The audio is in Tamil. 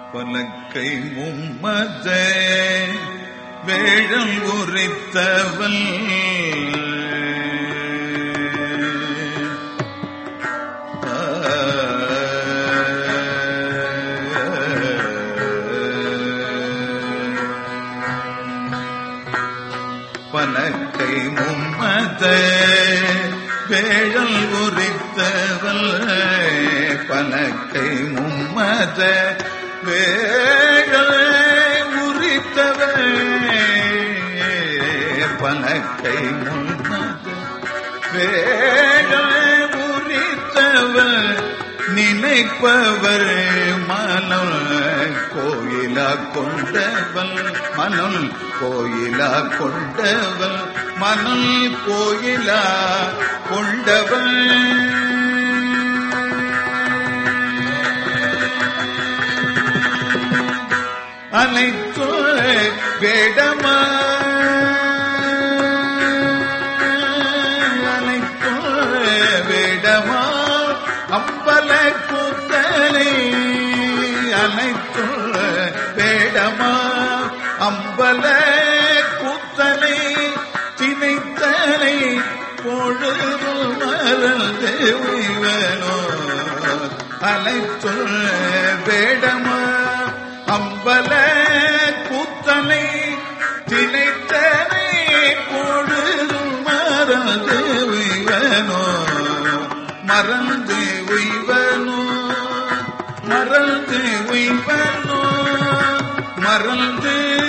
பலக்கை மும்மத வேழம் உரைத்தவள் பலக்கை மும்மத வேழல் உரித்தவள் பலக்கை மும்மத வேழல் உரித்தவள் பலக்கை மும்மத வேழல் உரித்தவள் நினைப்பவர் மனம் கோயிலா கொண்டவள் மனம் கோயிலா கொண்டவள் மனம் கோயிலா கொண்டவள் அனைத்து வேடமா அனைத்து வேடமா அம்பல கூத்தலை அனைத்து வேடமா அம்பல கூத்தலை திணைத்தலை பொழுது மறந்து உய்வனோ அனைத்து வேடமா அம்பல கூத்தனை திணைத்தனை பொழுது மறந்து உய்வனோ மறந்து உய்வனோ மறந்து உய்வனோ மறந்து